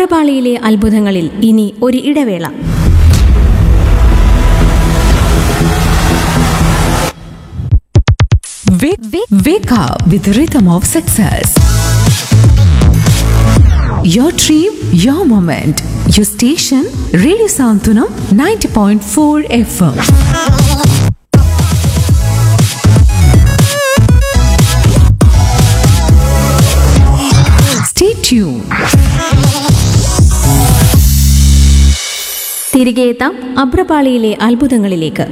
അഭ്രപാളിയിലെ അത്ഭുതങ്ങളിൽ ഇനി ഒരു ഇടവേള Wake, wake, wake up with the rhythm of success. Your dream, your moment. Your station, Radio Santunam 90.4 FM. Stay tuned. തിരികെ എത്താം അഭ്രപാളിയിലെ അത്ഭുതങ്ങളിലേക്ക്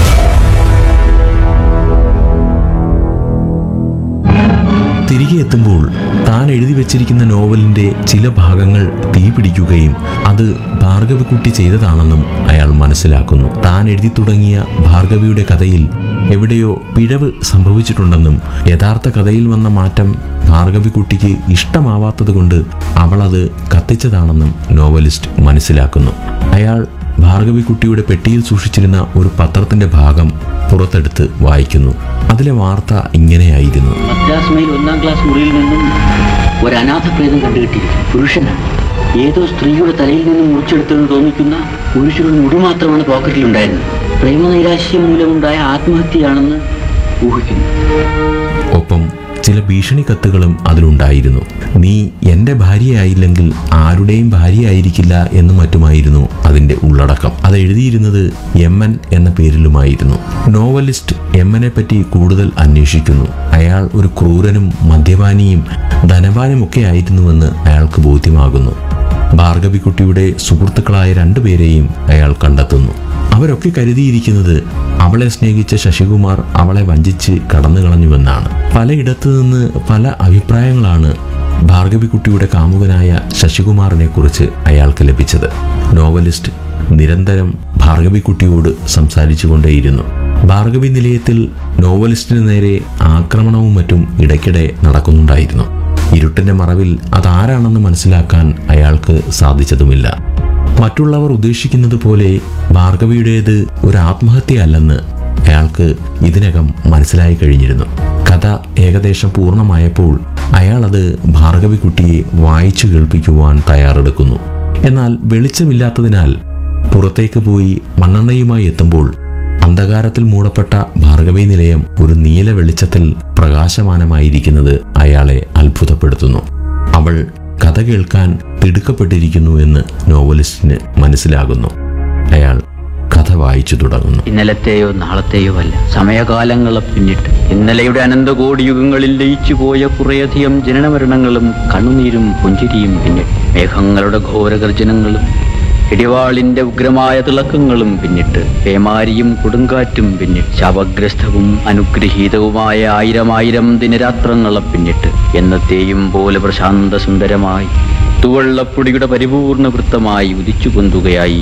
തിരികെ എത്തുമ്പോൾ താൻ എഴുതി വെച്ചിരിക്കുന്ന നോവലിന്റെ ചില ഭാഗങ്ങൾ തീപിടിക്കുകയും അത് ഭാർഗവിക്കുട്ടി ചെയ്തതാണെന്നും അയാൾ മനസ്സിലാക്കുന്നു താൻ എഴുതി തുടങ്ങിയ ഭാർഗവിയുടെ കഥയിൽ എവിടെയോ പിഴവ് സംഭവിച്ചിട്ടുണ്ടെന്നും യഥാർത്ഥ കഥയിൽ വന്ന മാറ്റം ഭാർഗവിക്കുട്ടിക്ക് ഇഷ്ടമാവാത്തതുകൊണ്ട് അവളത് കത്തിച്ചതാണെന്നും നോവലിസ്റ്റ് മനസ്സിലാക്കുന്നു അയാൾ ഭാർഗവിക്കുട്ടിയുടെ പെട്ടിയിൽ സൂക്ഷിച്ചിരുന്ന ഒരു പത്രത്തിന്റെ ഭാഗം പുറത്തെടുത്ത് വായിക്കുന്നു അതിലെ വാർത്ത ഇങ്ങനെയായിരുന്നു മദ്രാസ് മെയിൽ ഒന്നാം ക്ലാസ് മുറിയിൽ നിന്നും ഒരു അനാഥ പ്രേതം കണ്ടുകിട്ടിയിരിക്കുന്നു പുരുഷനാണ് ഏതോ സ്ത്രീയുടെ തലയിൽ നിന്നും മുറിച്ചെടുത്തെന്ന് തോന്നിക്കുന്ന പുരുഷനൊരു മുടി മാത്രമാണ് പോക്കറ്റിൽ ഉണ്ടായിരുന്നത് പ്രേമനൈരാശ്യം മൂലമുണ്ടായ ആത്മഹത്യയാണെന്ന് ഊഹിക്കുന്നു ഒപ്പം ചില ഭീഷണി കത്തുകളും അതിലുണ്ടായിരുന്നു നീ എൻ്റെ ഭാര്യയായില്ലെങ്കിൽ ആരുടെയും ഭാര്യയായിരിക്കില്ല എന്നും മറ്റുമായിരുന്നു അതിൻ്റെ ഉള്ളടക്കം അത് എഴുതിയിരുന്നത് എം എൻ എന്ന പേരിലുമായിരുന്നു നോവലിസ്റ്റ് എം എനെ പറ്റി കൂടുതൽ അന്വേഷിക്കുന്നു അയാൾ ഒരു ക്രൂരനും മദ്യപാനിയും ധനവാനുമൊക്കെ ആയിരുന്നുവെന്ന് അയാൾക്ക് ബോധ്യമാകുന്നു ഭാർഗവിക്കുട്ടിയുടെ സുഹൃത്തുക്കളായ രണ്ടുപേരെയും അയാൾ കണ്ടെത്തുന്നു അവരൊക്കെ കരുതിയിരിക്കുന്നത് അവളെ സ്നേഹിച്ച ശശികുമാർ അവളെ വഞ്ചിച്ച് കടന്നു കളഞ്ഞുവെന്നാണ് പലയിടത്തു നിന്ന് പല അഭിപ്രായങ്ങളാണ് ഭാർഗവിക്കുട്ടിയുടെ കാമുകനായ ശശികുമാറിനെ കുറിച്ച് അയാൾക്ക് ലഭിച്ചത് നോവലിസ്റ്റ് നിരന്തരം ഭാർഗവിക്കുട്ടിയോട് സംസാരിച്ചു കൊണ്ടേയിരുന്നു ഭാർഗവി നിലയത്തിൽ നോവലിസ്റ്റിന് നേരെ ആക്രമണവും മറ്റും ഇടയ്ക്കിടെ നടക്കുന്നുണ്ടായിരുന്നു ഇരുട്ടിന്റെ മറവിൽ അതാരാണെന്ന് മനസ്സിലാക്കാൻ അയാൾക്ക് സാധിച്ചതുമില്ല മറ്റുള്ളവർ ഉദ്ദേശിക്കുന്നത് പോലെ ഭാർഗവിയുടേത് ഒരു ആത്മഹത്യയല്ലെന്ന് അയാൾക്ക് ഇതിനകം മനസ്സിലായി കഴിഞ്ഞിരുന്നു കഥ ഏകദേശം പൂർണ്ണമായപ്പോൾ അയാൾ അത് ഭാർഗവിക്കുട്ടിയെ വായിച്ചു കേൾപ്പിക്കുവാൻ തയ്യാറെടുക്കുന്നു എന്നാൽ വെളിച്ചമില്ലാത്തതിനാൽ പുറത്തേക്ക് പോയി മണ്ണെണ്ണയുമായി എത്തുമ്പോൾ അന്ധകാരത്തിൽ മൂടപ്പെട്ട ഭാർഗവി നിലയം ഒരു നീല വെളിച്ചത്തിൽ പ്രകാശമാനമായിരിക്കുന്നത് അയാളെ അത്ഭുതപ്പെടുത്തുന്നു അവൾ കഥ കേൾക്കാൻ തിടുക്കപ്പെട്ടിരിക്കുന്നു എന്ന് നോവലിസ്റ്റിന് മനസ്സിലാകുന്നു അയാൾ കഥ വായിച്ചു തുടങ്ങുന്നു ഇന്നലത്തെയോ നാളത്തെയോ അല്ല സമയകാലങ്ങളെ പിന്നിട്ട് ഇന്നലെയുടെ അനന്തകോടി യുഗങ്ങളിൽ ലയിച്ചു പോയ കുറേയധികം ജനനമരണങ്ങളും കണ്ണുനീരും പുഞ്ചിരിയും പിന്നിട്ട് മേഘങ്ങളുടെ ഘോരഗർജനങ്ങളും ഇടിവാളിന്റെ ഉഗ്രമായ തിളക്കങ്ങളും പിന്നിട്ട് പേമാരിയും കൊടുങ്കാറ്റും പിന്നിട്ട് ശാപഗ്രസ്തവും അനുഗ്രഹീതവുമായ ആയിരം ആയിരം ദിനരാത്രങ്ങളെ പിന്നിട്ട് എന്നത്തെയും പോലെ പ്രശാന്ത സുന്ദരമായി തുവള്ളപ്പൊടിയുടെ പരിപൂർണ വൃത്തമായി ഉദിച്ചു പൊന്തുകയായി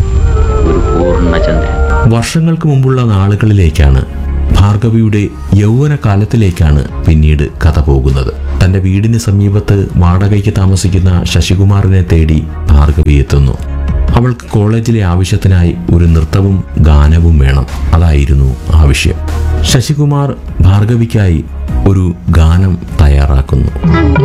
ഒരു പൂർണ്ണചന്ദ്രൻ വർഷങ്ങൾക്ക് മുമ്പുള്ള നാളുകളിലേക്കാണ് ഭാർഗവിയുടെ യൗവന കാലത്തിലേക്കാണ് പിന്നീട് കഥ പോകുന്നത് തന്റെ വീടിന് സമീപത്ത് വാടകയ്ക്ക് താമസിക്കുന്ന ശശികുമാറിനെ തേടി ഭാർഗവി എത്തുന്നു അവൾക്ക് കോളേജിലെ ആവശ്യത്തിനായി ഒരു നൃത്തവും ഗാനവും വേണം അതായിരുന്നു ആവശ്യം ശശികുമാർ ഭാർഗവിക്കായി ഒരു ഗാനം തയ്യാറാക്കുന്നു